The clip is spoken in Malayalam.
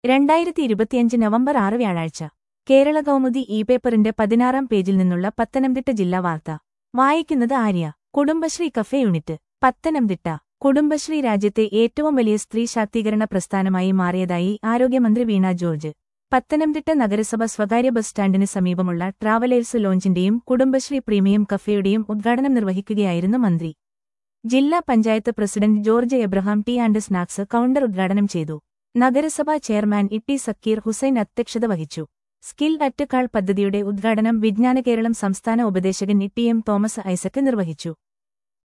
രണ്ടായിരത്തി ഇരുപത്തിയഞ്ച് നവംബർ ആറ് വ്യാഴാഴ്ച കേരള കൗമുദി ഇ പേപ്പറിന്റെ പതിനാറാം പേജിൽ നിന്നുള്ള പത്തനംതിട്ട ജില്ലാ വാർത്ത വായിക്കുന്നത് ആര്യ കുടുംബശ്രീ കഫേ യൂണിറ്റ് പത്തനംതിട്ട കുടുംബശ്രീ രാജ്യത്തെ ഏറ്റവും വലിയ സ്ത്രീ ശാക്തീകരണ പ്രസ്ഥാനമായി മാറിയതായി ആരോഗ്യമന്ത്രി വീണ ജോർജ് പത്തനംതിട്ട നഗരസഭ സ്വകാര്യ ബസ് സ്റ്റാൻഡിന് സമീപമുള്ള ട്രാവലേഴ്സ് ലോഞ്ചിന്റെയും കുടുംബശ്രീ പ്രീമിയം കഫേയുടെയും ഉദ്ഘാടനം നിർവഹിക്കുകയായിരുന്നു മന്ത്രി ജില്ലാ panchayat president George Abraham tea and snacks counter ഉദ്ഘാടനം ചെയ്തു നഗരസഭാ ചെയർമാൻ ഇട്ടി സക്കീർ ഹുസൈൻ അധ്യക്ഷത വഹിച്ചു സ്കിൽ അറ്റ് കാൾ പദ്ധതിയുടെ ഉദ്ഘാടനം വിജ്ഞാന കേരളം സംസ്ഥാന ഉപദേശകൻ ഇട്ടി എം തോമസ് ഐസക് നിർവഹിച്ചു